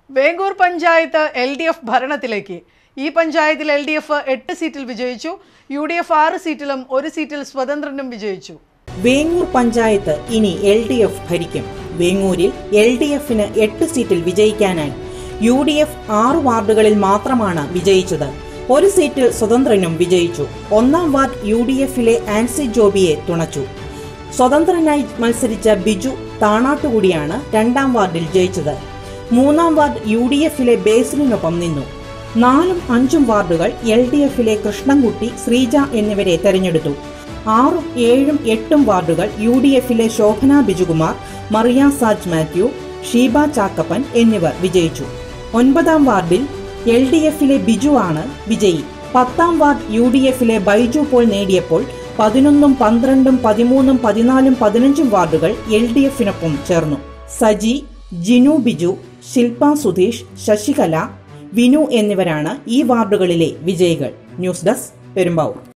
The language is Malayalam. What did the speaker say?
Vengoor panchayat L D F ഭരണത്തിലേക്ക് ഈ പഞ്ചായത്തിൽ എൽ ഡി എഫ് എട്ട് സീറ്റിൽ വിജയിച്ചു യു ഡി എഫ് ആറ് സീറ്റിലും ഒരു സീറ്റിൽ സ്വതന്ത്രനും വിജയിച്ചു വേങ്ങൂർ പഞ്ചായത്ത് ഇനി എൽ ഡി എഫ് ഭരിക്കും വേങ്ങൂരിൽ എൽ ഡി എഫിന് എട്ട് സീറ്റിൽ വിജയിക്കാനായി യു ഡി എഫ് ആറ് വാർഡുകളിൽ മാത്രമാണ് വിജയിച്ചത് ഒരു സീറ്റിൽ സ്വതന്ത്രനും വിജയിച്ചു ഒന്നാം വാർഡ് യു ഡി എഫിലെ ആൻസി ജോബിയെ തുണച്ചു സ്വതന്ത്രനായി മത്സരിച്ച ബിജു താണാട്ടുകൂടിയാണ് രണ്ടാം വാർഡിൽ ജയിച്ചത് മൂന്നാം വാർഡ് യു ഡി എഫിലെ ബേസിലിനൊപ്പം നിന്നു നാലും അഞ്ചും വാർഡുകൾ എൽ ഡി എഫിലെ കൃഷ്ണൻകുട്ടി ശ്രീജ എന്നിവരെ തെരഞ്ഞെടുത്തു ആറും ഏഴും എട്ടും വാർഡുകൾ യു ഡി എഫിലെ ശോഭന ബിജുകുമാർ മറിയ സാജ് മാത്യു ഷീബ ചാക്കപ്പൻ എന്നിവർ വിജയിച്ചു ഒൻപതാം വാർഡിൽ എൽ ഡി എഫിലെ ബിജു ആണ് വിജയി പത്താം വാർഡ് യു ഡി എഫിലെ ബൈജു പോൾ നേടിയപ്പോൾ പതിനൊന്നും പന്ത്രണ്ടും പതിമൂന്നും പതിനാലും പതിനഞ്ചും വാർഡുകൾ എൽ ഡി എഫിനൊപ്പം ചേർന്നു സജി ജിനു ബിജു ശില്പ സുധീഷ് ശശികല വിനു എന്നിവരാണ് ഈ വാർഡുകളിലെ വിജയികൾ ന്യൂസ് ഡെസ്ക് പെരുമ്പാവൂർ